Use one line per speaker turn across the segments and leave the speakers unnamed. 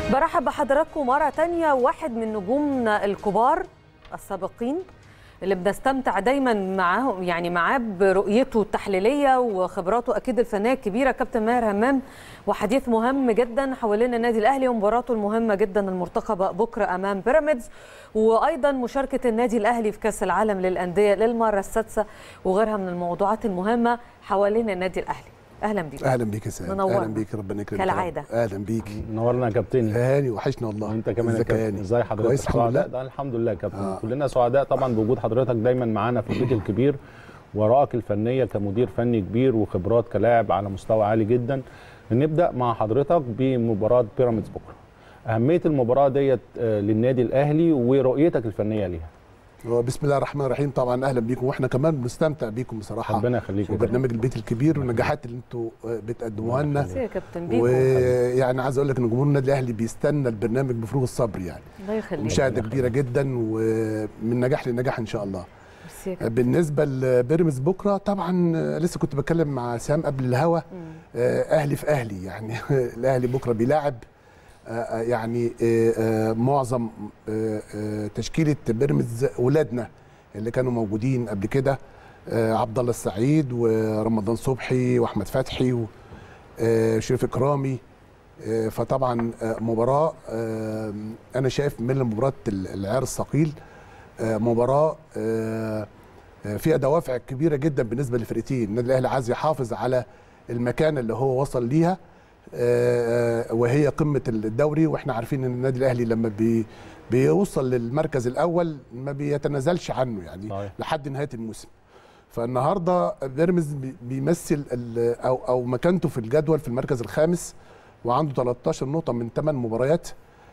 برحب بحضراتكم مرة تانية واحد من نجومنا الكبار السابقين اللي بنستمتع دايما معاه يعني معاه برؤيته التحليليه وخبراته اكيد الفنيه الكبيره كابتن ماهر همام وحديث مهم جدا حوالين النادي الاهلي ومباراته المهمه جدا المرتقبه بكره امام بيراميدز وايضا مشاركه النادي الاهلي في كاس العالم للانديه للمره السادسه وغيرها من الموضوعات المهمه حوالين النادي الاهلي اهلا بيك
اهلا بيك يا سام
منورنا.
اهلا بيك ربنا يكرمك
كالعادة.
يا رب. اهلا بيك
نورنا يا كابتن
هاني وحشنا والله
وانت كمان يا
ازيك يا
كابتن
هاني
ازي حضرتك
كويس الحمد
سعداء؟
لله
ده الحمد لله يا كابتن
آه.
كلنا سعداء طبعا بوجود حضرتك دايما معانا في البيت الكبير وراءك الفنيه كمدير فني كبير وخبرات كلاعب على مستوى عالي جدا نبدا مع حضرتك بمباراه بيراميدز بكره اهميه المباراه ديت آه، للنادي الاهلي ورؤيتك الفنيه ليها
بسم الله الرحمن الرحيم طبعا اهلا بيكم واحنا كمان بنستمتع بيكم بصراحه
ربنا يخليك يا كابتن.
وبرنامج البيت الكبير والنجاحات اللي انتوا بتقدموها لنا
ميرسي يا كابتن بيكو
ويعني عايز اقول لك ان جمهور النادي الاهلي بيستنى البرنامج بفروغ الصبر يعني
الله يخليك
مشاهده كبيره جدا ومن نجاح لنجاح ان شاء الله
ميرسي يا كابتن
بالنسبه لبيراميدز بكره طبعا لسه كنت بتكلم مع سام قبل الهوا آه، اهلي في اهلي يعني الاهلي بكره بيلاعب آه، آه، يعني آه، آه، معظم آه، آه، تشكيله بيراميدز ولادنا اللي كانوا موجودين قبل كده آه، عبد الله السعيد ورمضان صبحي واحمد فتحي وشريف اكرامي آه، فطبعا آه، مباراه آه، انا شايف من مباراه العيار الثقيل آه، مباراه آه، آه، فيها دوافع كبيره جدا بالنسبه للفرقتين النادي الاهلي عايز يحافظ على المكان اللي هو وصل ليها آه، آه، وهي قمه الدوري واحنا عارفين ان النادي الاهلي لما بي بيوصل للمركز الاول ما بيتنازلش عنه يعني
صحيح.
لحد نهايه الموسم فالنهارده بيراميدز بي- بيمثل ال- او او مكانته في الجدول في المركز الخامس وعنده 13 نقطه من 8 مباريات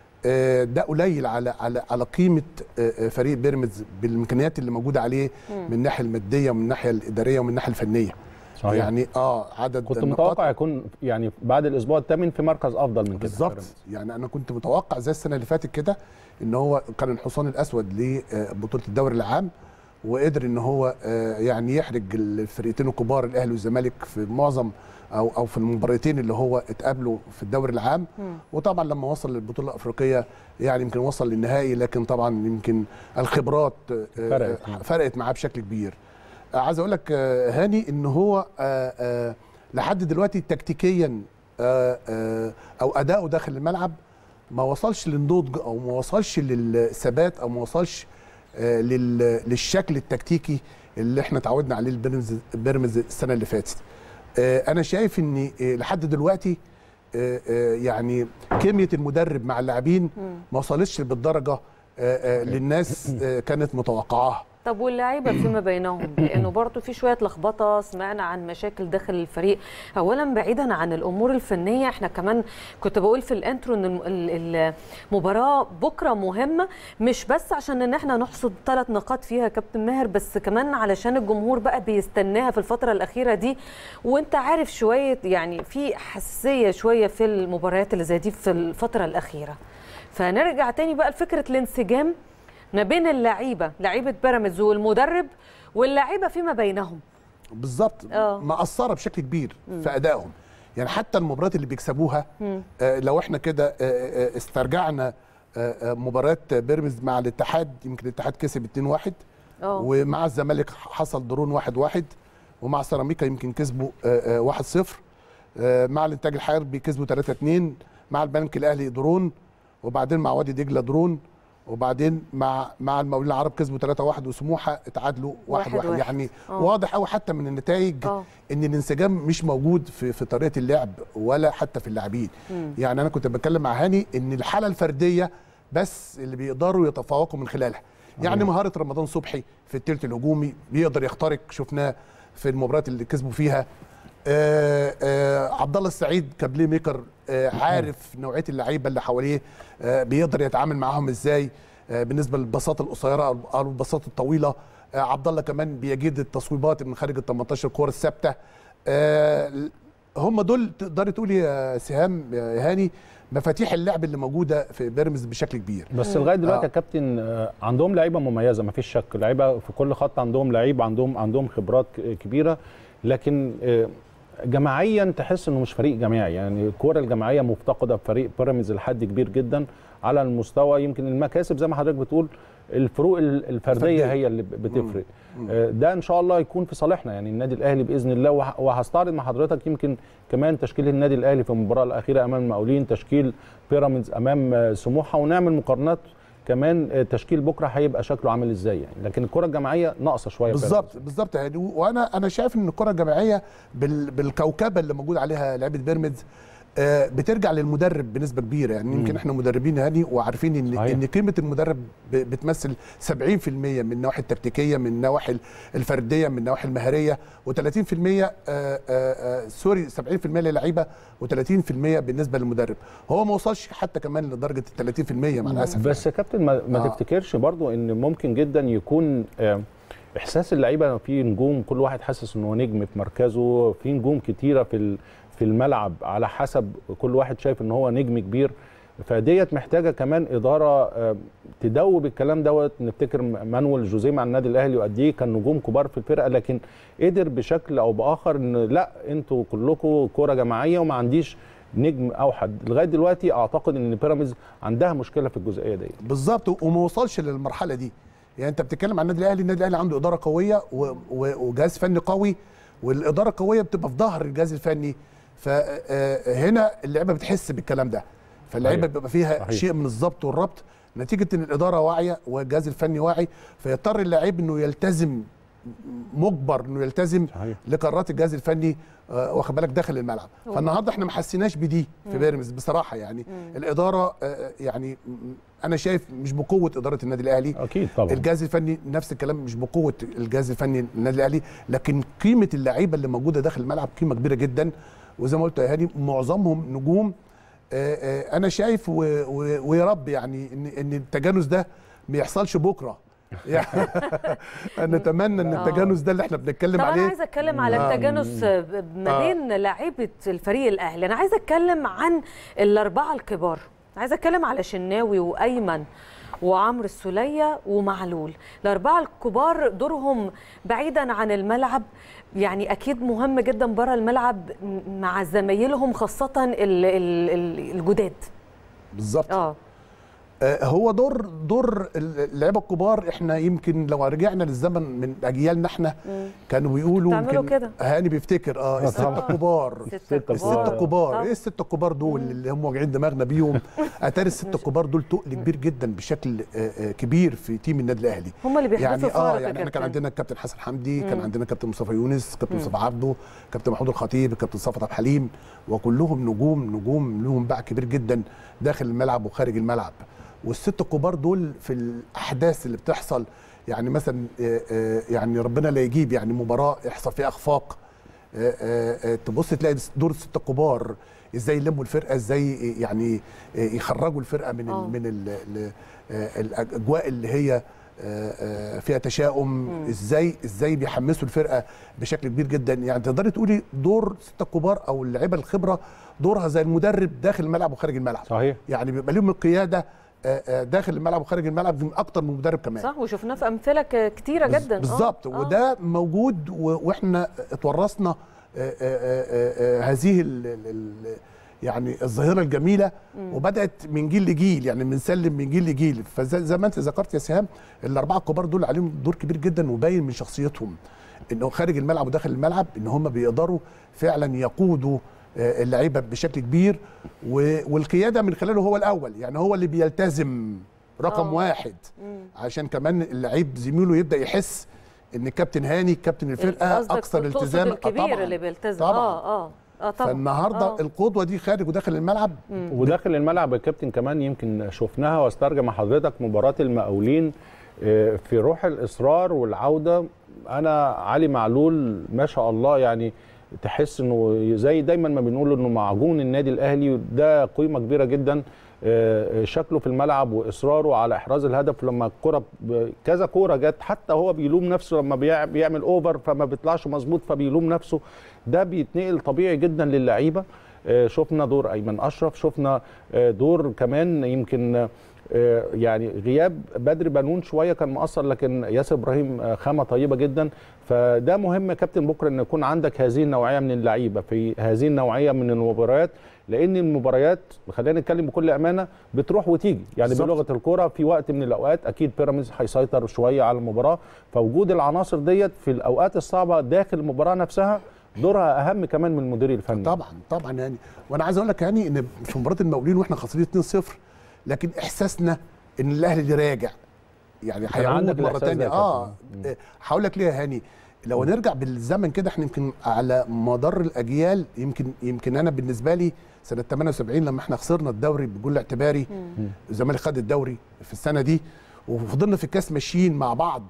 آه، ده قليل على على على قيمه آه، آه، فريق بيراميدز بالامكانيات اللي موجوده عليه من الناحيه الماديه ومن الناحيه الاداريه ومن الناحيه الفنيه
صحيح.
يعني اه عدد
كنت
النقاط
متوقع يكون يعني بعد الاسبوع الثامن في مركز افضل من كده
بالظبط يعني انا كنت متوقع زي السنه اللي فاتت كده ان هو كان الحصان الاسود لبطوله الدوري العام وقدر ان هو آه، يعني يحرج الفرقتين الكبار الاهلي والزمالك في معظم او او في المباراتين اللي هو اتقابلوا في الدوري العام وطبعا لما وصل للبطوله الافريقيه يعني يمكن وصل للنهائي لكن طبعا يمكن الخبرات آه،
فرقت.
آه، فرقت معاه بشكل كبير آه، عايز اقول لك آه، هاني ان هو آه، آه، لحد دلوقتي تكتيكيا آه، آه، او اداؤه داخل الملعب ما وصلش للنضج او ما وصلش للثبات او ما وصلش آه، لل- للشكل التكتيكي اللي احنا اتعودنا عليه البيراميدز بيراميدز السنه اللي فاتت آه، انا شايف ان آه، لحد دلوقتي آه، آه، يعني كميه المدرب مع اللاعبين ما وصلتش بالدرجه آه، آه، للناس آه، كانت متوقعاها
طب واللعيبه فيما بينهم لانه برضه في شويه لخبطه سمعنا عن مشاكل داخل الفريق اولا بعيدا عن الامور الفنيه احنا كمان كنت بقول في الانترو ان الم- ال- المباراه بكره مهمه مش بس عشان ان احنا نحصد ثلاث نقاط فيها يا كابتن ماهر بس كمان علشان الجمهور بقى بيستناها في الفتره الاخيره دي وانت عارف شويه يعني في حساسيه شويه في المباريات اللي زي دي في الفتره الاخيره فنرجع تاني بقى لفكره الانسجام ما بين اللعيبه لعيبه بيراميدز والمدرب واللعيبه فيما بينهم
بالظبط
آه.
مأثره بشكل كبير في ادائهم يعني حتى المباريات اللي بيكسبوها آه لو احنا كده آه، آه، استرجعنا آه، آه، مباراه بيراميدز مع الاتحاد يمكن الاتحاد كسب 2-1
اه
ومع الزمالك حصل درون 1-1 ومع سيراميكا يمكن كسبوا آه، آه، 1-0 آه، مع الانتاج الحربي كسبوا 3-2 مع البنك الاهلي درون وبعدين مع وادي دجله درون وبعدين مع مع المقاولين العرب كسبوا 3-1 وسموحه اتعادلوا 1-1
واحد واحد.
يعني
آه.
واضح قوي حتى من النتائج
آه.
ان الانسجام مش موجود في في طريقه اللعب ولا حتى في اللاعبين يعني انا كنت بتكلم مع هاني ان الحاله الفرديه بس اللي بيقدروا يتفوقوا من خلالها يعني مهاره رمضان صبحي في الثلث الهجومي بيقدر يخترق شفناه في المباريات اللي كسبوا فيها آه آه عبد الله السعيد كبلاي ميكر آه عارف نوعيه اللعيبه اللي حواليه آه بيقدر يتعامل معاهم ازاي آه بالنسبه للبساطه القصيره او أو البساطه الطويله آه عبد الله كمان بيجيد التصويبات من خارج ال 18 كوره الثابته آه هم دول تقدري تقولي يا سهام يا هاني مفاتيح اللعب اللي موجوده في بيراميدز بشكل كبير
بس لغايه دلوقتي
آه.
يا كابتن آه، عندهم لعيبه مميزه ما فيش شك لعيبه في كل خط عندهم لعيب عندهم عندهم خبرات ك- كبيره لكن آه، جماعيا تحس انه مش فريق جماعي يعني الكوره الجماعيه مفتقده في فريق بيراميدز لحد كبير جدا على المستوى يمكن المكاسب زي ما حضرتك بتقول الفروق ال- الفرديه
الفردية.
هي اللي بتفرق آه، ده ان شاء الله يكون في صالحنا يعني النادي الاهلي باذن الله وه- وهستعرض مع حضرتك يمكن كمان تشكيل النادي الاهلي في المباراه الاخيره امام المقاولين تشكيل بيراميدز امام آه، سموحه ونعمل مقارنات كمان آه، تشكيل بكره هيبقى شكله عامل ازاي يعني لكن الكره الجماعيه ناقصه شويه في
بالظبط بالظبط يعني وانا انا شايف ان الكره الجماعيه بال بالكوكبه اللي موجود عليها لعيبه بيراميدز آه، بترجع للمدرب بنسبه كبيره يعني يمكن احنا مدربين هاني وعارفين ان
صحيح.
ان قيمه المدرب ب- بتمثل 70% من النواحي التكتيكيه من النواحي الفرديه من النواحي المهاريه و30% سوري 70% للعيبه و30% بالنسبه للمدرب هو ما وصلش حتى كمان لدرجه ال 30% مع الاسف
بس يا كابتن ما, ما
آه.
تفتكرش برضو ان ممكن جدا يكون آه، احساس اللعيبه في نجوم كل واحد حاسس انه نجم في مركزه في نجوم كتيره في ال- في الملعب على حسب كل واحد شايف ان هو نجم كبير فديت محتاجه كمان اداره آه، تدوب الكلام دوت نفتكر مانويل جوزيه مع النادي الاهلي وقد ايه كان نجوم كبار في الفرقه لكن قدر بشكل او باخر ان لا انتوا كلكم كوره جماعيه وما عنديش نجم اوحد لغايه دلوقتي اعتقد ان بيراميدز عندها مشكله في الجزئيه دي
بالظبط وما وصلش للمرحله دي يعني انت بتتكلم عن النادي الاهلي النادي الاهلي عنده اداره قويه و- و- وجهاز فني قوي والاداره القويه بتبقى في ظهر الجهاز الفني فهنا اللعيبه بتحس بالكلام ده فاللعيبه
صحيح.
بيبقى فيها
صحيح.
شيء من الضبط والربط نتيجه ان الاداره واعيه والجهاز الفني واعي فيضطر اللاعب انه يلتزم مجبر انه يلتزم
صحيح.
لقرارات الجهاز الفني آه، واخد بالك داخل الملعب
هو-
فالنهارده احنا ما حسيناش بدي في بيراميدز بصراحه يعني الاداره آه، يعني م- انا شايف مش بقوه اداره النادي الاهلي
اكيد طبعا
الجهاز الفني نفس الكلام مش بقوه الجهاز الفني النادي الاهلي لكن قيمه اللعيبه اللي موجوده داخل الملعب قيمه كبيره جدا وزي ما قلت يا هاني معظمهم نجوم آه، آه، انا شايف و- و- ويا رب يعني ان ان التجانس ده ما يحصلش بكره يعني انا اتمنى ان
آه.
التجانس ده اللي احنا بنتكلم
طب انا
عليه
عايزه اتكلم على
آه.
التجانس ما
آه.
بين لاعيبه الفريق الاهلي انا عايزه اتكلم عن الاربعه الكبار عايزه اتكلم على شناوي وايمن وعمرو السوليه ومعلول الاربعه الكبار دورهم بعيدا عن الملعب يعني اكيد مهم جدا بره الملعب مع زمايلهم خاصه ال- ال- ال- الجداد
بالظبط
اه
آه، هو دور دور اللعيبه الكبار احنا يمكن لو رجعنا للزمن من اجيالنا احنا كانوا بيقولوا
بتعملوا
يمكن
كده.
هاني بيفتكر اه
آه،
الستة
طبعا.
الكبار
ستة
الستة
الستة
كبار.
الكبار
طب.
ايه الستة الكبار دول اللي هم واجعين دماغنا بيهم اتاري الستة الكبار دول تقل كبير جدا بشكل آه، آه، كبير في تيم النادي الاهلي
هم اللي بيحدثوا
يعني
الفارق
اه
يا
يعني احنا كان
كابتن.
عندنا الكابتن حسن حمدي كان عندنا كابتن مصطفى يونس كابتن مصطفى عبده كابتن محمود الخطيب كابتن صفوت عبد الحليم وكلهم نجوم نجوم لهم باع كبير جدا داخل الملعب وخارج الملعب والست الكبار دول في الاحداث اللي بتحصل يعني مثلا آه، آه، يعني ربنا لا يجيب يعني مباراه يحصل فيها اخفاق آه، آه، آه، تبص تلاقي دور الست الكبار ازاي يلموا الفرقه ازاي يعني آه، يخرجوا الفرقه من
آه.
ال من ال ال آه، الاجواء اللي هي آه، آه، فيها تشاؤم ازاي ازاي بيحمسوا الفرقه بشكل كبير جدا يعني تقدري تقولي دور ستة الكبار او اللعيبه الخبره دورها زي المدرب داخل الملعب وخارج الملعب
صحيح
يعني بيبقى لهم القياده آه، آه، داخل الملعب وخارج الملعب دي اكتر من مدرب كمان
صح وشفناه في امثله ك- كتيره
بز-
جدا آه،
بالظبط
آه.
وده موجود و- واحنا اتورثنا آه، آه، آه، آه، هذه ال- ال- ال- يعني الظاهره الجميله وبدات من جيل لجيل يعني بنسلم من جيل لجيل فزي ما انت ذكرت يا سهام الاربعه الكبار دول عليهم دور كبير جدا وباين من شخصيتهم انه خارج الملعب وداخل الملعب ان هم بيقدروا فعلا يقودوا آه، اللعيبه بشكل كبير و- والقياده من خلاله هو الاول يعني هو اللي بيلتزم رقم
آه.
واحد عشان كمان اللعيب زميله يبدا يحس ان الكابتن هاني كابتن الفرقه
قصدك
اكثر
تقصد
التزام آه،
الكبير
طبعاً.
اللي بيلتزم
طبعا
اه اه اه طبعا
فالنهارده
آه.
القدوه دي خارج وداخل الملعب
وداخل الملعب يا كابتن كمان يمكن شفناها واسترجع مع حضرتك مباراه المقاولين آه، في روح الاصرار والعوده انا علي معلول ما شاء الله يعني تحس انه زي دايما ما بنقول انه معجون النادي الاهلي ده قيمه كبيره جدا آه، شكله في الملعب واصراره على احراز الهدف لما الكره ب- كذا كوره جت حتى هو بيلوم نفسه لما بيع- بيعمل اوفر فما بيطلعش مظبوط فبيلوم نفسه ده بيتنقل طبيعي جدا للعيبه آه، شفنا دور ايمن اشرف شفنا آه، دور كمان يمكن آه، يعني غياب بدر بنون شويه كان مؤثر لكن ياسر ابراهيم آه، خامه طيبه جدا فده مهم يا كابتن بكره ان يكون عندك هذه النوعيه من اللعيبه في هذه النوعيه من المباريات لان المباريات خلينا نتكلم بكل امانه بتروح وتيجي يعني
بالظبط.
بلغه الكوره في وقت من الاوقات اكيد بيراميدز هيسيطر شويه على المباراه فوجود العناصر ديت في الاوقات الصعبه داخل المباراه نفسها دورها اهم كمان من المدير الفني
طبعا طبعا يعني وانا عايز اقول لك يعني ان في مباراه المقاولين واحنا خاسرين 2-0 لكن احساسنا ان الاهلي اللي راجع يعني
كان عندك
هيعود مره
الإحساس ده
ثانيه
يا
اه
كابتن.
آه، هقول لك ليه يا هاني لو نرجع بالزمن كده احنا يمكن على مدار الاجيال يمكن يمكن انا بالنسبه لي سنه 78 لما احنا خسرنا الدوري بجول اعتباري الزمالك خد الدوري في السنه دي وفضلنا في الكاس ماشيين مع بعض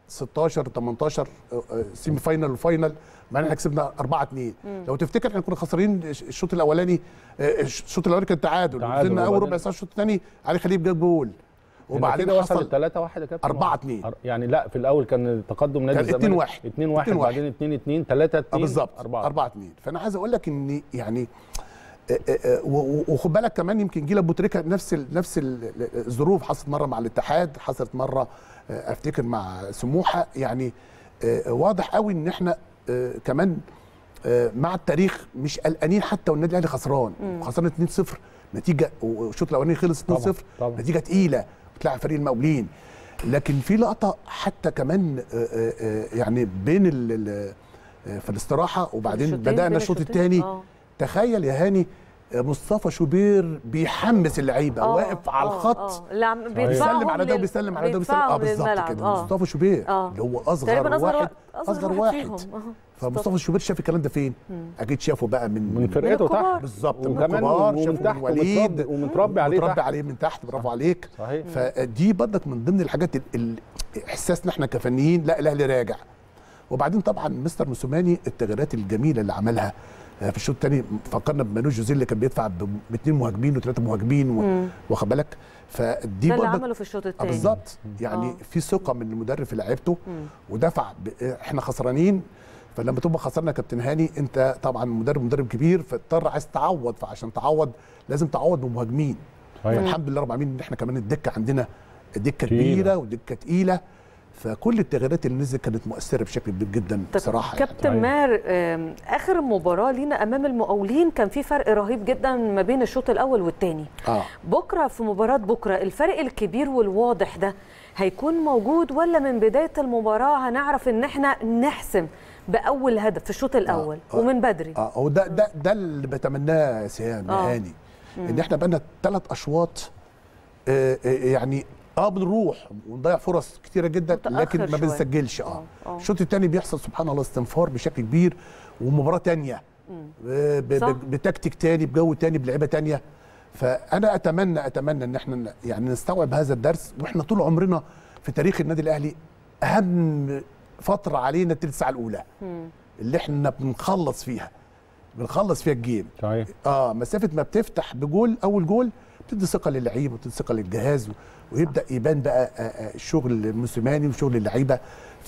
16 18 آه، آه، سيمي فاينل وفاينل مع ان احنا كسبنا 4 2 لو تفتكر احنا كنا خسرانين الشوط الاولاني آه، الشوط الاولاني كان تعادل
تعادل
نزلنا اول
وبعدين-
ربع ساعه الشوط الثاني علي خليل جاب جول وبعدين
كده وصل
حصل
3 1 يا كابتن
4-2.
أر- يعني لا في الاول كان التقدم نادي
كان
الزمالك
2-1.
2 1
2-1.
بعدين 2 2 3
اه
2
بالظبط
4
4 2 فانا عايز اقول لك ان يعني آه، آه، آه، و- و- وخد بالك كمان يمكن جيل ابو تريكه نفس ال نفس ال- الظروف حصلت مره مع الاتحاد حصلت مره آه، افتكر مع سموحه يعني آه، واضح قوي ان احنا آه، كمان آه، مع التاريخ مش قلقانين حتى والنادي الاهلي خسران خسران 2-0 نتيجه والشوط الاولاني خلص 2-0
طبعاً، طبعاً.
نتيجه تقيله بتلعب فريق المقاولين لكن في لقطه حتى كمان آه، آه، آه، يعني بين ال- ال- آه، في الاستراحه وبعدين
الشوطين، بين
بدانا الشوط
الشوطين.
الثاني
آه.
تخيل يا هاني آه، مصطفى شوبير بيحمس اللعيبه
آه،
واقف على
آه،
الخط
آه. اللي عم-
بيسلم
بيدفعهم
على ده
لل-
وبيسلم على ده وبيسلم اه
بيدفعهم
بالظبط
للملعب.
كده
آه.
مصطفى شوبير
آه.
اللي هو اصغر
تقريبا اصغر
واحد
واحد
اصغر واحد
فيهم. آه.
فمصطفى شوبير شاف الكلام ده فين؟ اكيد شافه بقى من
من فرقته
الكبار.
تحت
بالظبط من
وكمان
الكبار
ومن
شافه
تحت
من وليد
ومتربي- ومتربي عليه
متربي
تحت.
عليه من تحت برافو عليك
صحيح
فدي برضك من ضمن الحاجات ال- ال- احساسنا احنا كفنيين لا الاهلي راجع وبعدين طبعا مستر موسوماني التغييرات الجميله اللي عملها آه، في الشوط الثاني فكرنا بمانو جوزيه اللي كان بيدفع ب- باثنين مهاجمين وثلاثه مهاجمين و- واخد بالك فدي
ده اللي
برضك
عمله في الشوط
آه
الثاني
بالظبط يعني
آه.
في ثقه من المدرب في لعيبته ودفع ب... احنا خسرانين فلما تبقى خسرنا يا كابتن هاني انت طبعا مدرب مدرب كبير فاضطر عايز تعوض فعشان تعوض لازم تعوض بمهاجمين
صحيح.
فالحمد لله رب العالمين ان احنا كمان الدكه عندنا دكه
تقيلة.
كبيره ودكه تقيله فكل التغييرات اللي نزلت كانت مؤثره بشكل كبير جدا
طب
بصراحه يعني.
كابتن
صحيح.
ماهر آم، اخر مباراه لينا امام المقاولين كان في فرق رهيب جدا ما بين الشوط الاول والثاني
اه
بكره في مباراه بكره الفرق الكبير والواضح ده هيكون موجود ولا من بدايه المباراه هنعرف ان احنا نحسم باول هدف في الشوط الاول
آه.
ومن بدري
اه هو ده ده ده اللي بتمناه يا سهام
آه.
يا هاني ان احنا بقالنا ثلاث اشواط آه آه، يعني اه بنروح ونضيع فرص كتيره جدا
متأخر
لكن ما
شوية.
بنسجلش اه
آه، آه.
الشوط الثاني بيحصل سبحان الله استنفار بشكل كبير ومباراه تانية آه، ب-
صح.
ب- بتكتيك تاني بجو تاني بلعيبه تانية فانا اتمنى اتمنى ان احنا ن- يعني نستوعب هذا الدرس واحنا طول عمرنا في تاريخ النادي الاهلي اهم فتره علينا الثلث ساعه الاولى اللي احنا بنخلص فيها بنخلص فيها الجيم
صحيح
اه مسافه ما بتفتح بجول اول جول بتدي ثقه للعيب وبتدي ثقه للجهاز و- ويبدا يبان بقى آه، آه، الشغل الموسيماني وشغل اللعيبه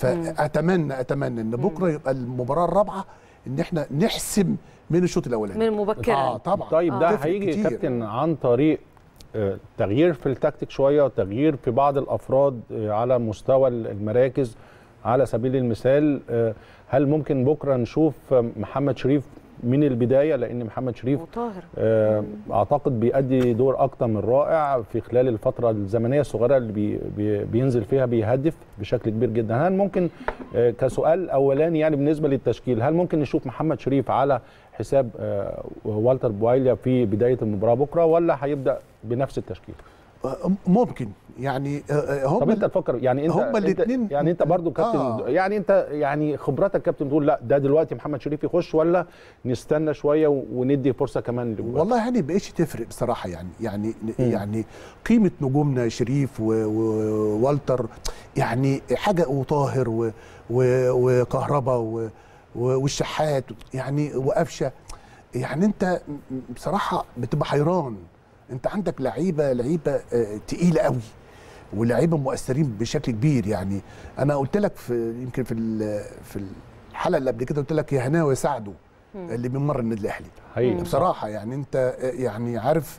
فاتمنى اتمنى ان بكره يبقى المباراه الرابعه ان احنا نحسم من الشوط الاولاني
من مبكرا
اه طبعا
طيب ده
تفرق
هيجي
كتير.
كابتن عن طريق آه، تغيير في التكتيك شويه وتغيير في بعض الافراد آه، على مستوى المراكز على سبيل المثال آه، هل ممكن بكره نشوف آه، محمد شريف من البدايه لان محمد شريف
وطاهر
آه، اعتقد بيأدي دور اكتر من رائع في خلال الفتره الزمنيه الصغيره اللي بي بي بينزل فيها بيهدف بشكل كبير جدا هل ممكن آه، كسؤال اولاني يعني بالنسبه للتشكيل هل ممكن نشوف محمد شريف على حساب آه، والتر بوايليا في بدايه المباراه بكره ولا هيبدا بنفس التشكيل
آه، ممكن يعني آه، آه، هم
طب انت تفكر يعني انت
هما
انت-
الاتنين-
يعني انت برضو كابتن
آه.
يعني انت يعني خبرتك كابتن تقول لا ده دلوقتي محمد شريف يخش ولا نستنى شويه و- وندي فرصه كمان لبواليا؟
والله يعني بقتش تفرق بصراحه يعني يعني يعني قيمه نجومنا شريف و- و- ووالتر يعني حاجه وطاهر و- و- وكهربا و- و- والشحات يعني وقفشه يعني انت م- بصراحه بتبقى حيران انت عندك لعيبه لعيبه آه، تقيله قوي ولاعيبه مؤثرين بشكل كبير يعني انا قلت لك في يمكن في ال- في الحلقه اللي قبل كده قلت لك يا هناوي سعده اللي بيمر النادي الاهلي
حقيقي
بصراحه يعني انت يعني عارف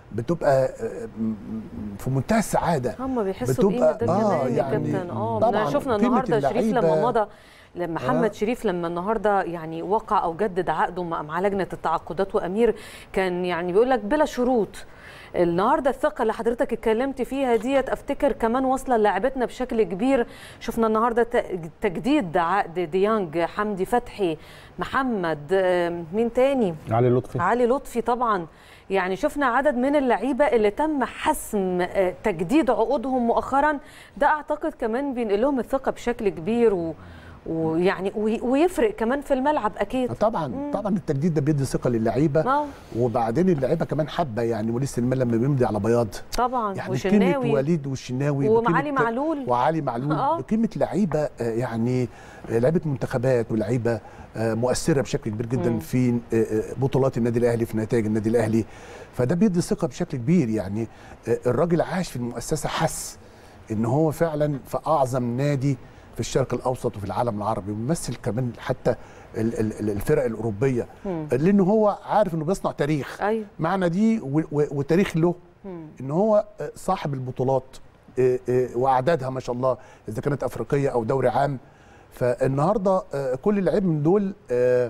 بتبقى آه، م- م- في منتهى السعاده
هم بيحسوا بقيمه
بتبقى-
ده
آه،
كمان يا
يعني
كابتن اه
طبعاً
طبعا شفنا
قيمة
النهارده شريف لما
اللعيبة-
مضى لما محمد
آه.
شريف لما النهارده يعني وقع او جدد عقده مع مع لجنه التعاقدات وامير كان يعني بيقول لك بلا شروط النهارده الثقه اللي حضرتك اتكلمت فيها ديت افتكر كمان واصله للاعبتنا بشكل كبير شفنا النهارده ت- تجديد عقد ديانج حمدي فتحي محمد آه، مين تاني
علي لطفي
علي لطفي طبعا يعني شفنا عدد من اللعيبه اللي تم حسم آه، تجديد عقودهم مؤخرا ده اعتقد كمان بينقل لهم الثقه بشكل كبير و ويعني وي- ويفرق كمان في الملعب اكيد
طبعا طبعا التجديد ده بيدي ثقه للعيبه
اه
وبعدين اللعيبه كمان حابه يعني وليد سليمان لما بيمضي على بياض
طبعا
يعني قيمه
وشناوي
وليد والشناوي
ومعالي
بقيمة-
معلول.
وعلي معلول
آه.
بقيمه لعيبه آه، يعني آه، لعيبه منتخبات ولعيبه آه، مؤثره بشكل كبير جدا
مم.
في آه، آه، بطولات النادي الاهلي في نتائج النادي الاهلي فده بيدي ثقه بشكل كبير يعني آه، الراجل عاش في المؤسسه حس ان هو فعلا في اعظم نادي في الشرق الاوسط وفي العالم العربي وممثل كمان حتى ال- ال- الفرق الاوروبيه
مم.
لان هو عارف انه بيصنع تاريخ
ايوه
معنى دي و- و- وتاريخ له
مم.
ان هو صاحب البطولات آه، آه، واعدادها ما شاء الله اذا كانت افريقيه او دوري عام فالنهارده آه، كل لعيب من دول آه،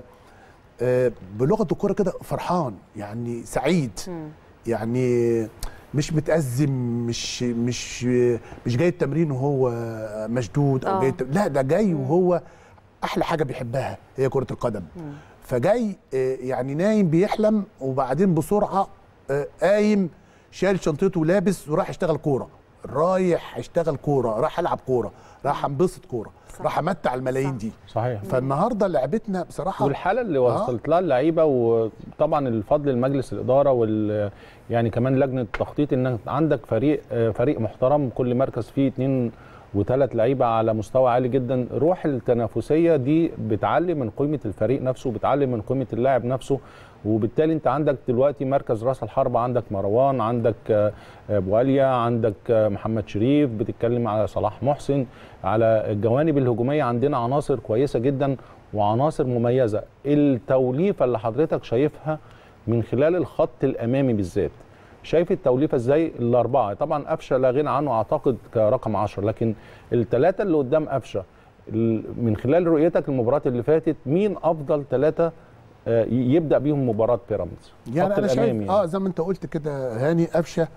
آه، بلغه الكوره كده فرحان يعني سعيد
مم.
يعني مش متأزم مش مش مش جاي التمرين وهو مشدود او
آه.
جاي الت- لا ده جاي وهو احلى حاجه بيحبها هي كره القدم
مم.
فجاي آه، يعني نايم بيحلم وبعدين بسرعه آه، قايم شايل شنطته ولابس وراح يشتغل كوره رايح اشتغل كوره راح العب كوره راح انبسط كوره
صح.
راح امتع الملايين
صح.
دي
صحيح
فالنهارده لعبتنا بصراحه
والحاله اللي وصلت لها اللعيبه وطبعا الفضل لمجلس الاداره وال يعني كمان لجنه التخطيط انك عندك فريق آه، فريق محترم كل مركز فيه اتنين وثلاث لعيبه على مستوى عالي جدا روح التنافسيه دي بتعلي من قيمه الفريق نفسه بتعلي من قيمه اللاعب نفسه وبالتالي انت عندك دلوقتي مركز راس الحربة عندك مروان عندك آه، ابو عليا عندك آه، محمد شريف بتتكلم على صلاح محسن على الجوانب الهجوميه عندنا عناصر كويسه جدا وعناصر مميزه التوليفه اللي حضرتك شايفها من خلال الخط الامامي بالذات شايف التوليفه ازاي الاربعه طبعا قفشه لا غنى عنه اعتقد كرقم 10 لكن الثلاثه اللي قدام قفشه ال- من خلال رؤيتك المباراه اللي فاتت مين افضل ثلاثه يبدا بيهم مباراه بيراميدز
يعني
الخط
انا شايف
الأمامي
اه زي ما انت قلت كده هاني قفشه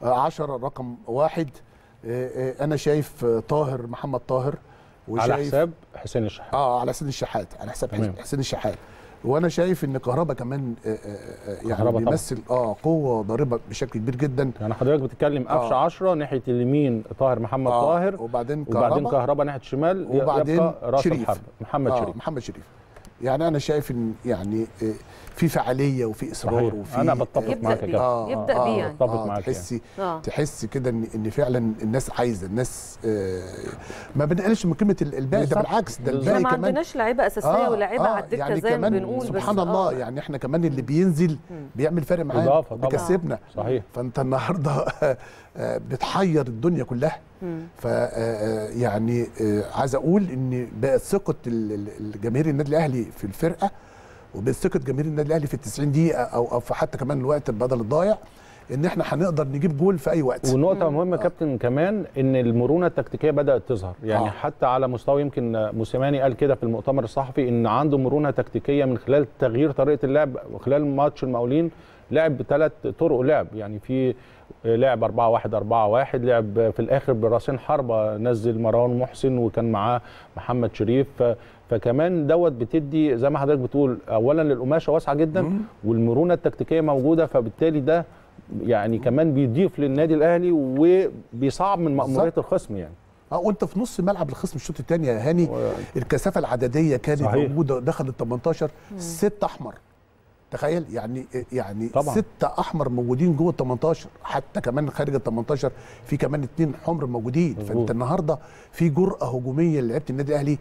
10 رقم واحد آه، آه، انا شايف آه، طاهر محمد طاهر
على حساب حسين الشحات
اه على حسين الشحات على حساب
تمام.
حسين الشحات وانا شايف ان كهربا كمان آه، آه، آه، يعني
كهربا طبعا.
بيمثل اه قوه ضاربه بشكل كبير جدا
يعني حضرتك بتتكلم قفشه
آه.
10 ناحيه اليمين طاهر محمد
آه،
طاهر
وبعدين
وبعدين
كهربا
كهربا ناحيه الشمال ي-
وبعدين
يبقى راس
شريف.
الحرب محمد
آه
شريف
محمد شريف يعني انا شايف ان يعني آه، في فعاليه وفي اصرار
صحيح.
وفي
أنا بتفق
يبدأ
معاك يا
بيه.
كابتن.
آه
يبدأ
آه
بيه يعني.
اتفق
آه
معاك
تحسي
اه
تحس كده ان ان فعلا الناس عايزه الناس آه ما بنقلش من قيمه الباقي ده
بالظبط.
بالعكس ده
بالظبط.
احنا
الباقي
ما
كمان
عندناش لعيبه اساسيه ولاعيبه على الدكه
يعني
زي ما
كمان
بنقول
سبحان
بس
الله
آه.
يعني احنا كمان اللي بينزل بيعمل فرق معانا
إضافة طبعاً.
بيكسبنا
صحيح
فانت النهارده آه، بتحير الدنيا كلها
مم.
ف آه، يعني آه، عايز اقول ان بقت ثقه ال- ال- الجماهير النادي الاهلي في الفرقه وبقت ثقه جماهير النادي الاهلي في ال 90 دقيقه او او في حتى كمان الوقت البدل الضايع ان احنا هنقدر نجيب جول في اي وقت
ونقطة مهمة كابتن كمان ان المرونة التكتيكية بدأت تظهر يعني
آه.
آه. حتى على مستوى يمكن موسيماني قال كده في المؤتمر الصحفي ان عنده مرونة تكتيكية من خلال تغيير طريقة اللعب وخلال ماتش المقاولين لعب بثلاث طرق لعب يعني في لعب 4 1 4 1 لعب في الاخر براسين حربة نزل مروان محسن وكان معاه محمد شريف ف- فكمان دوت بتدي زي ما حضرتك بتقول اولا القماشه واسعه جدا والمرونه التكتيكيه موجوده فبالتالي ده يعني كمان بيضيف للنادي الاهلي وبيصعب من مأمورية
بالظبط.
الخصم يعني
اه وانت في نص ملعب الخصم الشوط الثاني يا هاني
و-
الكثافه العدديه كانت
صحيح.
موجوده دخل ال 18 ست احمر تخيل يعني يعني
طبعاً.
ستة احمر موجودين جوه ال 18 حتى كمان خارج ال 18 في كمان اتنين حمر موجودين
مظبوط.
فانت النهارده في جرأه هجوميه لعيبه النادي الاهلي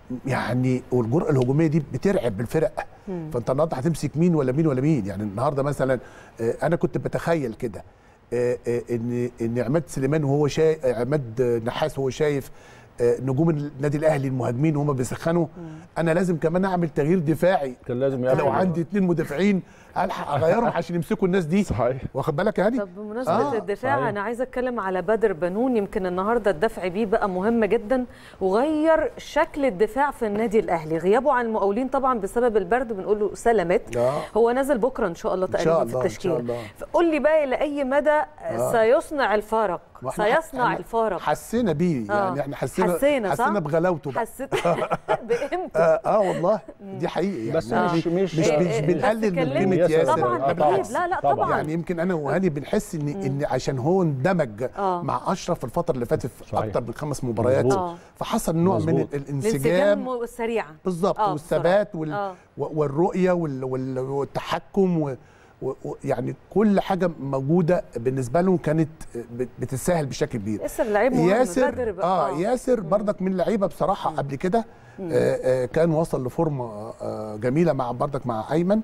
يعني والجرأه الهجوميه دي بترعب بالفرق فانت النهارده هتمسك مين ولا مين ولا مين يعني النهارده مثلا آه، انا كنت بتخيل كده آه، آه، ان ان عماد سليمان وهو شايف عماد نحاس وهو شايف آه، نجوم النادي الاهلي المهاجمين وهم بيسخنوا انا لازم كمان اعمل تغيير دفاعي
كان لازم
لو
ياخد-
عندي اتنين مدافعين الحق اغيرهم عشان يمسكوا الناس دي
صحيح
واخد بالك يا هاني
طب بمناسبة
آه،
آه الدفاع
صحيح.
أنا عايزة أتكلم على بدر بنون يمكن النهاردة الدفع بيه بقى مهم جدا وغير شكل الدفاع في النادي الأهلي غيابه عن المقاولين طبعا بسبب البرد بنقول له سلامات
آه.
هو نزل بكرة إن شاء الله
إن شاء
تقريبا
الله،
في
إن
التشكيل
شاء الله.
قول لي بقى لأي مدى سيصنع الفارق
وإحنا
سيصنع
إحنا
الفارق
حسينا بيه
آه.
يعني احنا حسينا
حسينا صح؟
حسينا بغلاوته بقى
حسيت بقيمته
آه, اه والله دي حقيقه يعني
بس
آه.
مش مش
مش
إيه،
مش
إيه،
بنقلل
بس
من
كلمني.
قيمه
ياسر.
ياسر
طبعا
لا
أكيد
بالعكس.
لا لا
طبعاً.
طبعا
يعني يمكن انا وهاني بنحس ان ان عشان هو اندمج
آه.
مع اشرف الفتره اللي فاتت في
صحيح.
اكتر من خمس مباريات
مظبوط.
آه.
فحصل نوع من
مظبوط.
الانسجام
الانسجام سريع
بالظبط
آه،
والثبات
بسرعة.
وال...
آه.
و- والرؤيه وال... وال... والتحكم و... و... و- يعني كل حاجه موجوده بالنسبه لهم كانت بت- بتسهل بشكل كبير
ياسر لعيب مهم بدر
ياسر
بقى.
اه ياسر برضك من اللعيبه بصراحه قبل كده آه آه كان وصل لفورمه آه جميله مع برضك مع ايمن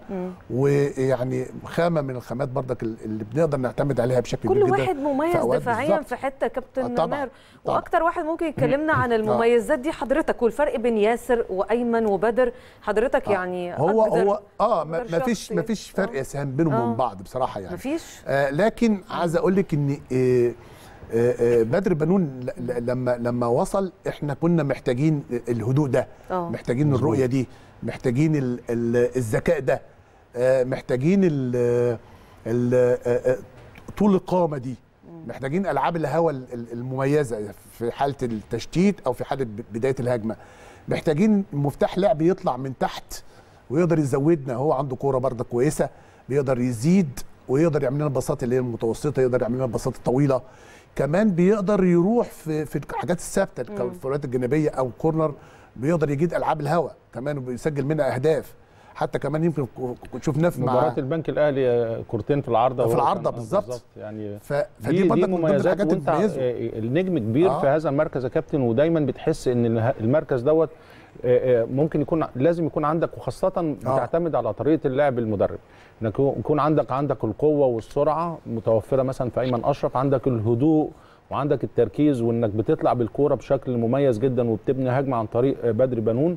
ويعني خامه من الخامات برضك اللي بنقدر نعتمد عليها بشكل
كل
كبير جدا
واحد مميز
في أوقات
دفاعيا
بالظبط.
في حته كابتن
آه، طبعاً،
ماهر
طبعاً.
واكتر واحد ممكن يكلمنا عن المميزات دي حضرتك والفرق بين ياسر وايمن وبدر حضرتك يعني
هو
أقدر-
هو اه ما
أقدر
فيش
شخصي.
ما فيش فرق
آه.
يا سهام بينهم
آه.
وبين بعض بصراحه يعني
مفيش
آه لكن عايز اقول لك ان آه آه آه، بدر بنون ل- ل- لما لما وصل احنا كنا محتاجين الهدوء ده
آه.
محتاجين
مظبوط.
الرؤيه دي محتاجين ال ال الذكاء ده آه محتاجين ال ال آه، آه، طول القامه دي محتاجين العاب الهوا ال- ال- المميزه في حاله التشتيت او في حاله ب- بدايه الهجمه محتاجين مفتاح لعب يطلع من تحت ويقدر يزودنا هو عنده كوره برضه كويسه بيقدر يزيد ويقدر يعمل لنا البساط اللي هي المتوسطه يقدر يعمل لنا البساط الطويله كمان بيقدر يروح في في الحاجات الثابته الفرات الجانبيه او كورنر بيقدر يجيد العاب الهوا كمان وبيسجل منها اهداف حتى كمان يمكن ك- شفناه في مع
مباراه البنك الاهلي آه، كورتين في العرضه
في
وهو
العارضة
كان- آه،
بالظبط.
يعني
ف...
دي
فدي
دي
برضك من ضمن
مميزات
الحاجات اللي
وانت
بتميزه
آه، النجم كبير
آه.
في هذا المركز يا كابتن ودايما بتحس ان اله- المركز دوت آه، آه، ممكن يكون لازم يكون عندك وخاصه بتعتمد على طريقه اللعب المدرب انك يكون عندك عندك القوه والسرعه متوفره مثلا في ايمن اشرف عندك الهدوء وعندك التركيز وانك بتطلع بالكوره بشكل مميز جدا وبتبني هجمه عن طريق آه، بدر بنون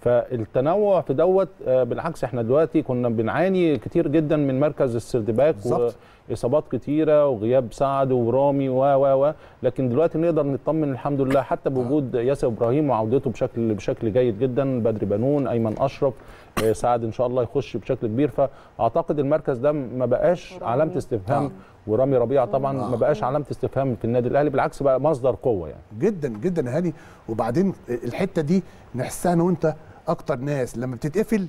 فالتنوع في دوت آه، بالعكس احنا دلوقتي كنا بنعاني كتير جدا من مركز السردباك
بالظبط.
واصابات كتيره وغياب سعد ورامي و و و لكن دلوقتي نقدر نطمن الحمد لله حتى بوجود ياسر ابراهيم وعودته بشكل بشكل جيد جدا بدر بنون ايمن اشرف آه، سعد ان شاء الله يخش بشكل كبير فاعتقد المركز ده ما بقاش
رامي.
علامه استفهام
آه.
ورامي ربيعه طبعا
آه.
ما بقاش علامه استفهام في النادي الاهلي بالعكس بقى مصدر قوه يعني
جدا جدا يا هاني وبعدين الحته دي نحسها انا وانت اكتر ناس لما بتتقفل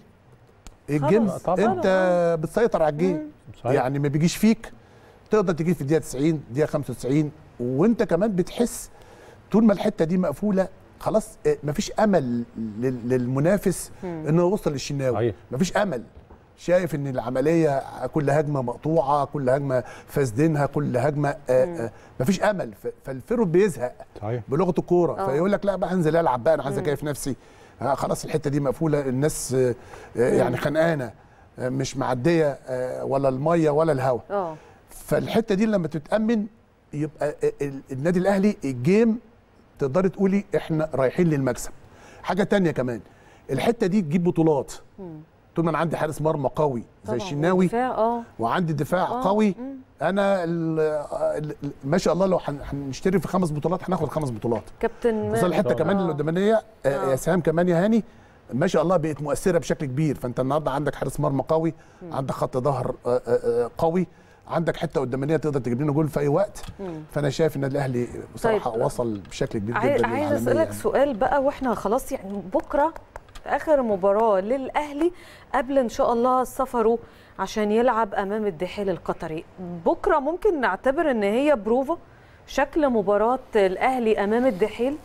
الجيم
خلاص،
طبعاً.
انت بتسيطر على الجيم
صحيح.
يعني ما بيجيش فيك تقدر تجيب في الدقيقه 90 دقيقه 95 وانت كمان بتحس طول ما الحته دي مقفوله خلاص اه، مفيش امل لل- للمنافس انه يوصل للشناوي
صحيح.
مفيش امل شايف ان العمليه كل هجمه مقطوعه كل هجمه فاسدينها كل هجمه اه، اه، مفيش امل ف- فالفرد بيزهق
صحيح
بلغه الكوره
آه.
فيقول لك لا بقى هنزل العب بقى انا عايز اكيف نفسي آه خلاص الحته دي مقفوله الناس آه آه، يعني خانقانه آه مش معديه آه ولا الميه ولا الهواء
اه
فالحته دي لما تتامن يبقى ال- ال- النادي الاهلي الجيم تقدري تقولي احنا رايحين للمكسب حاجه تانية كمان الحته دي تجيب بطولات طول ما انا عندي حارس مرمى قوي زي
طبعاً،
الشناوي
والدفاع، اه
وعندي دفاع
آه،
قوي انا ال- ال- ال- ما شاء الله لو هن- هنشتري في خمس بطولات هناخد خمس بطولات
كابتن
بس الحته
طبعاً.
كمان
آه.
اللي قدامانيه آه،
آه.
يا سهام كمان يا هاني ما شاء الله بقت مؤثره بشكل كبير فانت النهارده عندك حارس مرمى قوي عندك خط ظهر آه، آه، آه، قوي عندك حته قدامانيه تقدر تجيب لنا جول في اي وقت فانا شايف ان الاهلي بصراحه
طيب.
وصل بشكل كبير
عايز
جدا
عايز
للعالمية
اسالك
يعني.
سؤال بقى واحنا خلاص يعني بكره اخر مباراه للاهلي قبل ان شاء الله سفره عشان يلعب امام الدحيل القطري بكره ممكن نعتبر ان هي بروفا شكل مباراه الاهلي امام الدحيل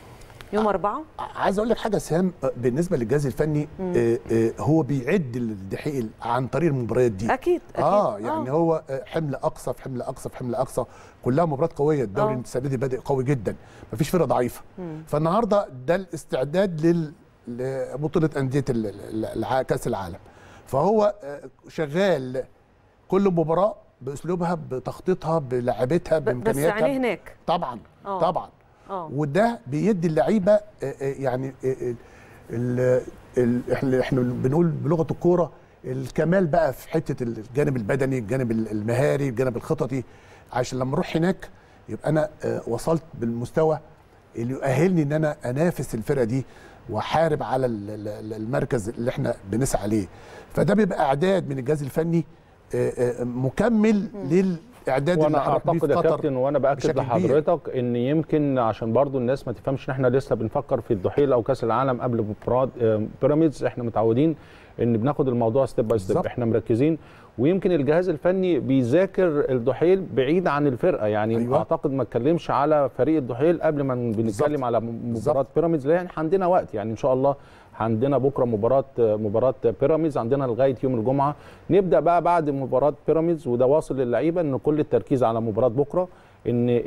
يوم أربعة
عايز اقول لك حاجه سهام آه، بالنسبه للجهاز الفني آه، آه، هو بيعد الدحيل عن طريق المباريات دي
اكيد اكيد
اه يعني هو آه، حمل اقصى في حمل اقصى في حمل اقصى كلها مباريات قويه الدوري
آه.
السنه دي بادئ قوي جدا مفيش فرقه ضعيفه فالنهارده ده الاستعداد لل لبطوله انديه ال- ال- الع- كاس العالم فهو آه، شغال كل مباراه باسلوبها بتخطيطها بلعبتها
ب- بس
بامكانياتها
يعني هناك
طبعا
آه.
طبعا
اه
وده بيدي اللعيبه آه، آه، يعني آه، آه، ال- ال- احنا احنا بنقول بلغه الكوره الكمال بقى في حته الجانب البدني الجانب المهاري الجانب الخططي عشان لما اروح هناك يبقى انا آه، وصلت بالمستوى اللي يؤهلني ان انا انافس الفرقه دي واحارب على ال- ال- المركز اللي احنا بنسعى عليه فده بيبقى اعداد من الجهاز الفني آه، آه، مكمل للاعداد اللي
وانا
هنروح بيه
اعتقد
في
يا
قطر
كابتن وانا باكد
بشكل كبير.
لحضرتك ان يمكن عشان برضو الناس ما تفهمش ان احنا لسه بنفكر في الدحيل او كاس العالم قبل مباراه آه، بيراميدز احنا متعودين ان بناخد الموضوع ستيب باي ستيب
بالظبط.
احنا مركزين ويمكن الجهاز الفني بيذاكر الدحيل بعيد عن الفرقه يعني
أيوة.
أيوة. اعتقد ما اتكلمش على فريق الدحيل قبل ما بنتكلم
بالظبط.
على مباراه بيراميدز لان عندنا وقت يعني ان شاء الله عندنا بكره مباراه مباراه بيراميدز عندنا لغايه يوم الجمعه نبدا بقى بعد مباراه بيراميدز وده واصل للعيبه ان كل التركيز على مباراه بكره ان ال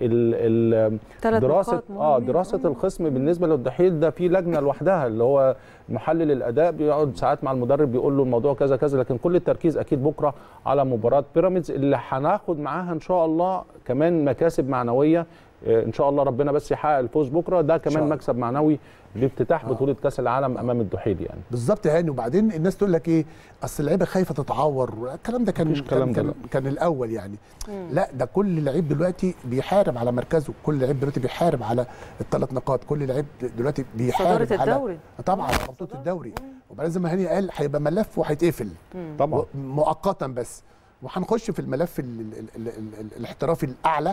ال
ثلاث
دراسه
نقاط
اه
مهمين.
دراسه
مم.
الخصم بالنسبه للدحيل ده في لجنه لوحدها اللي هو محلل الاداء بيقعد ساعات مع المدرب بيقول له الموضوع كذا كذا لكن كل التركيز اكيد بكره على مباراه بيراميدز اللي هناخد معاها ان شاء الله كمان مكاسب معنويه آه، ان شاء الله ربنا بس يحقق الفوز بكره ده
شاء
كمان
الله.
مكسب معنوي لافتتاح
آه.
بطوله كاس العالم امام الدحيل يعني
بالظبط يا هاني وبعدين الناس تقول لك ايه اصل اللعيبه خايفه تتعور الكلام ده كان
مفيش كلام
كان,
ده،
كان, كان الاول يعني لا ده كل لعيب دلوقتي بيحارب على مركزه كل لعيب دلوقتي بيحارب على الثلاث نقاط كل لعيب دلوقتي بيحارب
صدارة
على
الدوري.
طبعا على بطوله الدوري وبعدين زي ما هاني قال هيبقى ملف وهيتقفل
طبعا
و- مؤقتا بس وهنخش في الملف ال ال ال ال ال الاحترافي الاعلى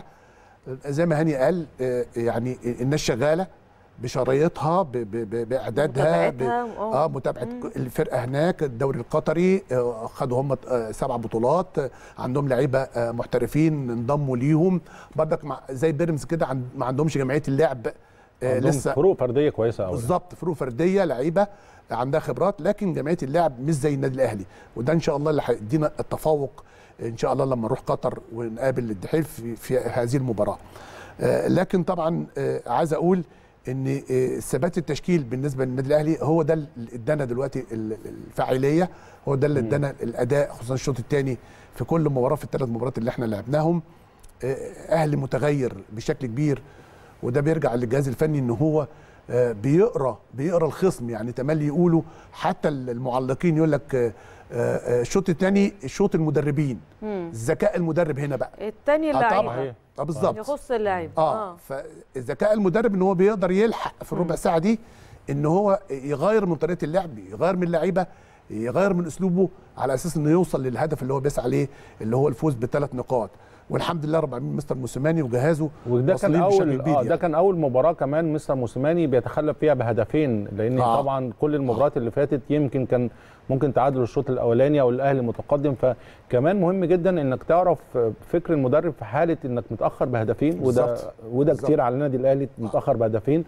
زي ما هاني قال آه، يعني الناس شغاله بشرايطها ب- ب- ب- باعدادها ب-
متابعتها، آه.
اه متابعه الفرقه هناك الدوري القطري آه، خدوا هم آه، سبع بطولات آه، عندهم لعيبه آه، محترفين انضموا ليهم برضك مع زي بيراميدز كده عن- ما عندهمش جمعيه اللعب آه،
عندهم
لسه
فروق فرديه كويسه قوي
بالظبط فروق فرديه لعيبه عندها خبرات لكن جمعيه اللعب مش زي النادي الاهلي وده ان شاء الله اللي هيدينا التفوق ان شاء الله لما نروح قطر ونقابل الدحيل في, في هذه المباراه آه، لكن طبعا آه، عايز اقول ان آه، ثبات التشكيل بالنسبه للنادي الاهلي هو ده اللي ادانا دلوقتي ال- الفاعليه هو ده اللي ادانا الاداء خصوصا الشوط الثاني في كل مباراه في الثلاث مباريات اللي احنا لعبناهم آه، اهلي متغير بشكل كبير وده بيرجع للجهاز الفني ان هو آه، بيقرا بيقرا الخصم يعني تملي يقولوا حتى المعلقين يقول لك آه، آه، الشوط الثاني شوط المدربين ذكاء المدرب هنا بقى
التاني
آه،
اللعيبه
طبعا اه بالظبط
يخص اللعيب
اه فالذكاء المدرب ان هو بيقدر يلحق في الربع ساعه دي ان هو يغير من طريقه اللعب يغير من اللعيبه يغير من اسلوبه على اساس انه يوصل للهدف اللي هو بيسعى عليه اللي هو الفوز بثلاث نقاط والحمد لله رب العالمين مستر موسيماني وجهازه
وده كان
واصلين بشكل
اول
كبير
اه ده
يعني.
كان اول مباراه كمان مستر موسيماني بيتخلف فيها بهدفين لان
آه.
آه. طبعا كل المباريات اللي فاتت يمكن كان ممكن تعادل الشوط الاولاني او الاهلي متقدم فكمان مهم جدا انك تعرف فكر المدرب في حاله انك متاخر بهدفين وده
بالظبط.
وده
بالظبط.
كتير على النادي الاهلي متاخر بهدفين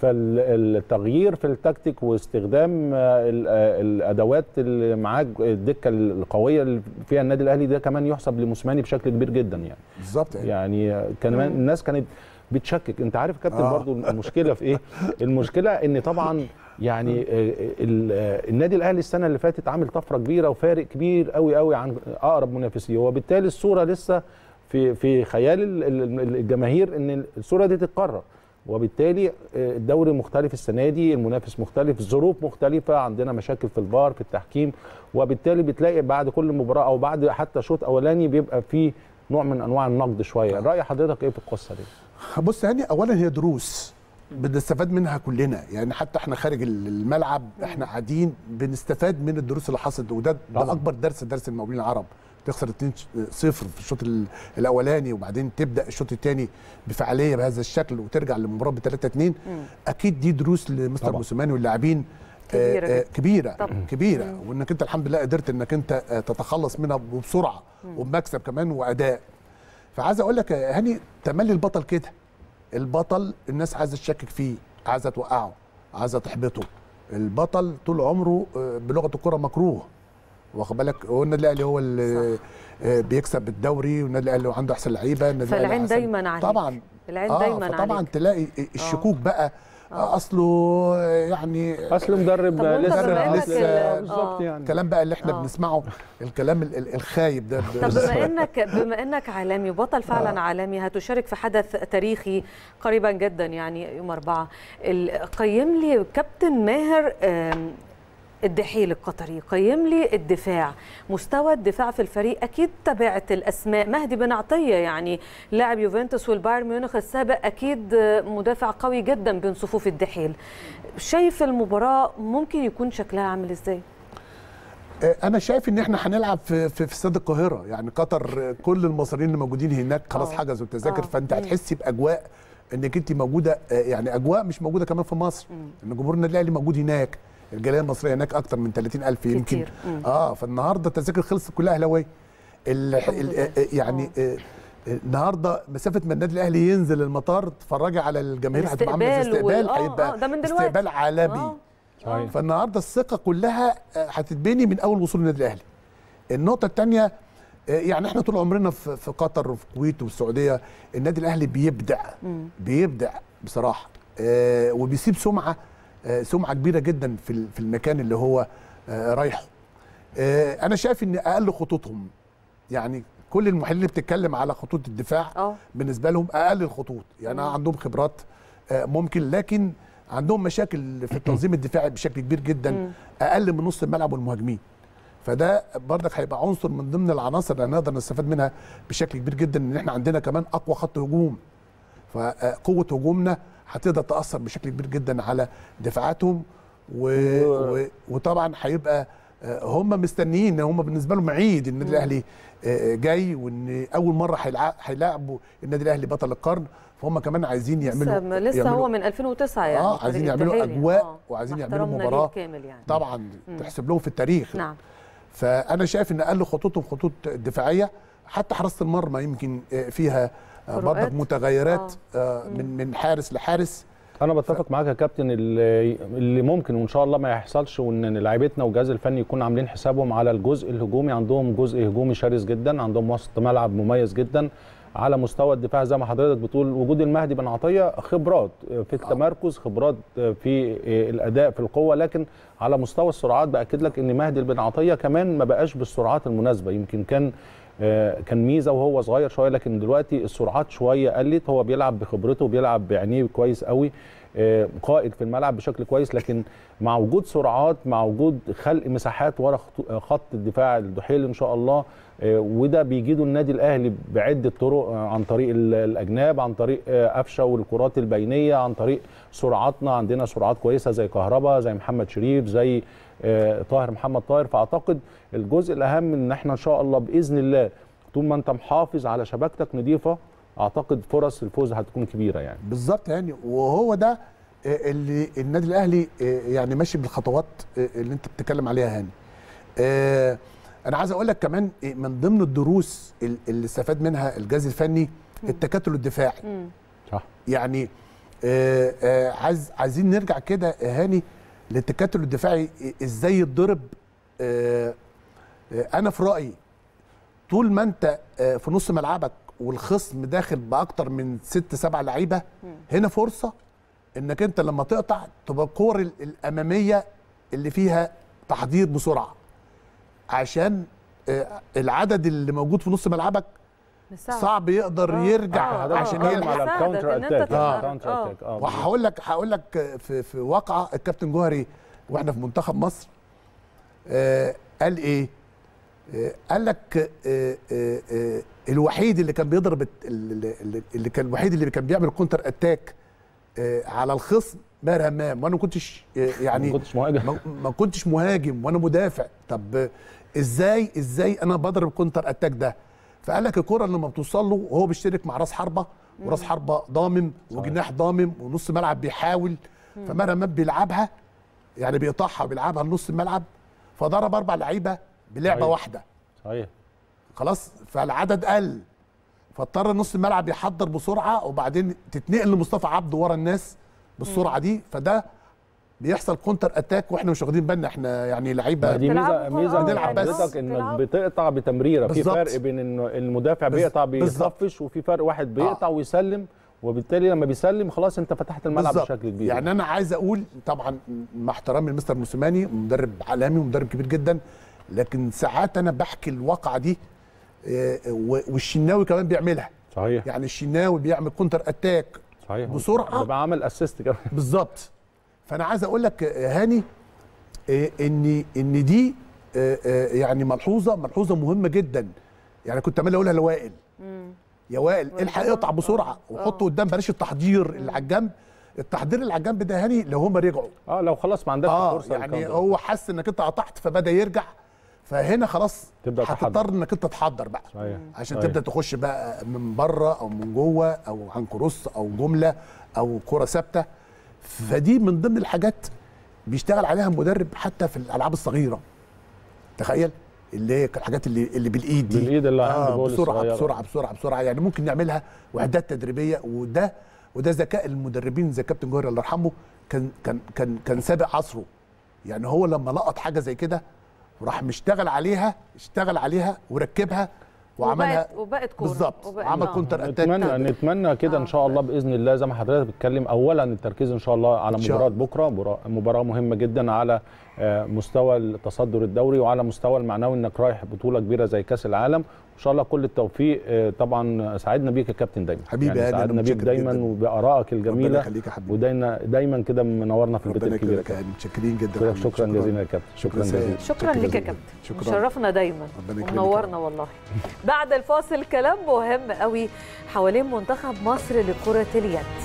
فالتغيير في التكتيك واستخدام آه، ال- آه، الادوات اللي معاك الدكه القويه اللي فيها النادي الاهلي ده كمان يحسب لموسيماني بشكل كبير جدا يعني
بالظبط يعني.
يعني كان الناس كانت بتشكك انت عارف يا كابتن
آه.
برضو المشكله في ايه المشكله ان طبعا يعني آه، ال- آه، النادي الاهلي السنه اللي فاتت عامل طفره كبيره وفارق كبير قوي قوي عن اقرب منافسيه وبالتالي الصوره لسه في في خيال ال- ال- الجماهير ان الصوره دي تتكرر وبالتالي آه، الدوري مختلف السنه دي المنافس مختلف الظروف مختلفه عندنا مشاكل في البار في التحكيم وبالتالي بتلاقي بعد كل مباراه او بعد حتى شوط اولاني بيبقى فيه نوع من انواع النقد شويه راي حضرتك ايه في القصه دي
بص هاني اولا هي دروس بنستفاد منها كلنا يعني حتى احنا خارج الملعب احنا قاعدين بنستفاد من الدروس اللي حصلت وده ده
طبعا.
اكبر درس درس المقاولين العرب تخسر 2-0 في الشوط ال- الاولاني وبعدين تبدا الشوط الثاني بفعاليه بهذا الشكل وترجع للمباراه ب 3 2 اكيد دي دروس لمستر
طبعا.
موسيماني واللاعبين
كبيرة
آه، آه،
جدا.
كبيره
طبعا.
كبيره وانك انت الحمد لله قدرت انك انت آه، تتخلص منها وبسرعه وبمكسب كمان واداء فعايز اقول لك يا هاني تملي البطل كده البطل الناس عايزه تشكك فيه عايزه توقعه عايزه تحبطه البطل طول عمره آه، بلغه الكره مكروه واخد بالك هو النادي الاهلي هو اللي آه، بيكسب الدوري والنادي الاهلي عنده احسن لعيبه النادي الأهلي
فالعين
أحسن-
دايما عليك
طبعا
العين
آه
دايما
فطبعا
عليك
تلاقي الشكوك بقى اصله يعني
اصل مدرب
طب وأنت
لسه
بما إنك
أصل-
ال-
آه، بالظبط
آه.
يعني
الكلام بقى اللي احنا
آه.
بنسمعه الكلام ال- ال- الخايب ده
طب بما انك بما انك عالمي وبطل فعلا
آه.
عالمي هتشارك في حدث تاريخي قريبا جدا يعني يوم أربعة ال- قيم لي كابتن ماهر آم، الدحيل القطري قيم لي الدفاع مستوى الدفاع في الفريق اكيد تابعت الاسماء مهدي بن عطيه يعني لاعب يوفنتوس والبايرن ميونخ السابق اكيد مدافع قوي جدا بين صفوف الدحيل شايف المباراه ممكن يكون شكلها عامل ازاي
آه، انا شايف ان احنا هنلعب في في, في استاد القاهره يعني قطر آه، كل المصريين اللي موجودين هناك خلاص
آه.
حجزوا التذاكر
آه.
فانت
مم.
هتحسي باجواء انك انت موجوده آه، يعني اجواء مش موجوده كمان في مصر ان جمهور النادي الاهلي موجود هناك الجاليه المصريه هناك اكتر من 30000 يمكن
كتير. مم.
اه فالنهارده التذاكر خلصت كلها اهلاويه ال- ال- آه، آه، يعني آه، آه، النهارده مسافه ما النادي الاهلي ينزل المطار تتفرجي على الجماهير هتبقى عامله ازاي
الاستقبال
استقبال
وال- آه،
هيبقى
آه، ده من دلوقتي.
استقبال عالمي
آه.
صحيح.
فالنهارده الثقه كلها آه، هتتبني من اول وصول النادي الاهلي النقطه الثانيه يعني احنا طول عمرنا في في قطر وفي الكويت والسعوديه النادي الاهلي بيبدع بيبدع بصراحه آه، وبيسيب سمعه آه، سمعه كبيره جدا في ال- في المكان اللي هو آه، رايحه آه، انا شايف ان اقل خطوطهم يعني كل المحللين اللي بتتكلم على خطوط الدفاع
اه
بالنسبه لهم اقل الخطوط يعني عندهم خبرات آه، ممكن لكن عندهم مشاكل في التنظيم الدفاعي بشكل كبير جدا اقل من نص الملعب والمهاجمين فده برضك هيبقى عنصر من ضمن العناصر اللي هنقدر نستفاد منها بشكل كبير جدا ان احنا عندنا كمان اقوى خط هجوم فقوه هجومنا هتقدر تاثر بشكل كبير جدا على دفاعاتهم و... و... وطبعا هيبقى آه، هم مستنيين ان هم بالنسبه لهم عيد النادي الاهلي آه، جاي وان اول مره هيلع- هيلاعبوا النادي الاهلي بطل القرن فهم كمان عايزين يعملوا
لسه, لسه
يعملوا
هو من 2009 يعني
آه، عايزين
فريق
يعملوا
الدحيل يعني.
أجواء
آه،
وعايزين
مع
يعملوا
احترامنا
مباراة.
ليه كامل يعني
طبعا تحسب لهم في التاريخ
نعم
فانا شايف ان اقل خطوطهم خطوط دفاعيه حتى حراسه المرمى يمكن آه، فيها آه،
فروقات.
برضك متغيرات آه، من من حارس لحارس
انا بتفق معاك يا كابتن اللي اللي ممكن وان شاء الله ما يحصلش وان لعيبتنا والجهاز الفني يكون عاملين حسابهم على الجزء الهجومي عندهم جزء هجومي شرس جدا عندهم وسط ملعب مميز جدا على مستوى الدفاع زي ما حضرتك بتقول وجود المهدي بن عطيه خبرات في التمركز خبرات في الاداء في القوه لكن على مستوى السرعات باكد لك ان مهدي بن عطيه كمان ما بقاش بالسرعات المناسبه يمكن كان آه، كان ميزه وهو صغير شويه لكن دلوقتي السرعات شويه قلت هو بيلعب بخبرته بيلعب بعينيه كويس قوي آه، قائد في الملعب بشكل كويس لكن مع وجود سرعات مع وجود خلق مساحات ورا خط- آه، خط الدفاع الدحيل ان شاء الله آه، وده بيجيده النادي الاهلي بعده طرق آه، عن طريق ال- الاجناب عن طريق آه، قفشه والكرات البينيه عن طريق سرعاتنا عندنا سرعات كويسه زي كهربا زي محمد شريف زي آه، طاهر محمد طاهر فاعتقد الجزء الاهم ان احنا ان شاء الله باذن الله طول ما انت محافظ على شبكتك نظيفه اعتقد فرص الفوز هتكون كبيره يعني
بالظبط يعني وهو ده آه، اللي النادي الاهلي آه، يعني ماشي بالخطوات آه، اللي انت بتتكلم عليها هاني آه، انا عايز اقول لك كمان آه، من ضمن الدروس ال- اللي استفاد منها الجهاز الفني التكتل الدفاعي
صح
يعني آه، آه، عايز عايزين نرجع كده يا هاني للتكتل الدفاعي ازاي يتضرب آه، آه، انا في رايي طول ما انت آه، في نص ملعبك والخصم داخل باكتر من ست سبع لعيبه هنا فرصه انك انت لما تقطع تبقى الكور ال- الاماميه اللي فيها تحضير بسرعه عشان آه، العدد اللي موجود في نص ملعبك
مساعد.
صعب يقدر
آه،
يرجع
آه،
عشان
آه،
بتكلم
يلحق
على
يساعدك
الكاونتر
إن أنت
اتاك
تقدر.
الكاونتر
آه.
اتاك اه
وهقول لك هقول لك في في واقعه الكابتن جوهري واحنا في منتخب مصر آه قال ايه؟ آه قال لك آه آه آه الوحيد اللي كان بيضرب الت- اللي, اللي- اللي كان الوحيد اللي كان بيعمل كونتر اتاك آه على الخصم ماهر همام وانا ما كنتش آه يعني
ما كنتش مهاجم
ما, ما كنتش مهاجم وانا مدافع طب آه، ازاي ازاي انا بضرب كونتر اتاك ده فقال لك الكره لما بتوصل له وهو بيشترك مع راس حربه وراس حربه ضامم وجناح ضامم ونص ملعب بيحاول فمره ما بيلعبها يعني بيقطعها وبيلعبها لنص الملعب فضرب اربع لعيبه بلعبه
صحيح.
واحده
صحيح
خلاص فالعدد قل فاضطر نص الملعب يحضر بسرعه وبعدين تتنقل لمصطفى عبده ورا الناس بالسرعه دي فده بيحصل كونتر اتاك واحنا مش واخدين بالنا احنا يعني لعيبه
دي ميزه
بتلعبوا
ميزه
آه،
من
بنلعب بس.
حضرتك انك
بتلعبوا.
بتقطع بتمريره في
بالظبط.
فرق بين انه المدافع
بز-
بيقطع
بالظبط.
بيصفش وفي فرق واحد بيقطع ويسلم وبالتالي لما بيسلم خلاص انت فتحت الملعب
بالظبط.
بشكل كبير
يعني انا عايز اقول طبعا مع احترامي لمستر موسيماني مدرب عالمي ومدرب كبير جدا لكن ساعات انا بحكي الواقعه دي آه، و- والشناوي كمان بيعملها
صحيح
يعني الشناوي بيعمل كونتر اتاك
صحيح
بسرعة.
بقى عمل اسيست كمان
بالظبط فانا عايز اقول لك آه، هاني آه، ان ان دي آه، آه، يعني ملحوظه ملحوظه مهمه جدا يعني كنت عمال اقولها لوائل يا وائل الحق اقطع بسرعه وحطه قدام بلاش التحضير اللي على الجنب التحضير اللي على الجنب ده هاني لو هم رجعوا
اه لو خلاص ما عندكش
اه
فرصه
يعني
للكاونتر.
هو حس انك انت قطعت فبدا يرجع فهنا خلاص
تبدأ تحضر.
هتضطر انك انت تحضر بقى
صحيح.
عشان
صحيح.
تبدا تخش بقى من بره او من جوه او عن كروس او جمله او كره ثابته فدي من ضمن الحاجات بيشتغل عليها مدرب حتى في الالعاب الصغيره تخيل اللي هي الحاجات اللي اللي بالايد دي
بالإيد اللي هاند بول
بسرعه
الصغيرة.
بسرعه بسرعه بسرعه يعني ممكن نعملها وحدات تدريبيه وده وده ذكاء المدربين زي كابتن جوهر الله يرحمه كان كان كان كان سابق عصره يعني هو لما لقط حاجه زي كده وراح مشتغل عليها اشتغل عليها وركبها وعملها
وبقت وبقت كوره
بالظبط
وبقت-
وعمل
آه.
كونتر اتاك
نتمنى نتمنى كده ان شاء الله باذن الله زي ما حضرتك بتتكلم اولا التركيز ان شاء الله على
إن شاء
مباراه
الله.
بكره مباراة- مباراه مهمه جدا على آه، مستوى التصدر الدوري وعلى مستوى المعنوي انك رايح بطوله كبيره زي كاس العالم ان شاء الله كل التوفيق آه، طبعا سعدنا بيك يا كابتن دايما
حبيبي يا
يعني
هاني، أنا
سعدنا بيك
متشكر
دايما
جداً.
وبارائك
ربنا
الجميله
يخليك يا حبيبي
ودايما دايما كده منورنا في البيت
ربنا
الكبير
يكرمك يا هاني متشكرين جدا يا حبيبي.
شكرا جزيلا يا كابتن شكرا
سيد.
جزيلا
شكرا لك يا كابتن
شكرا
مشرفنا دايما
ربنا يكرمك.
ومنورنا والله بعد الفاصل كلام مهم قوي حوالين منتخب مصر لكرة اليد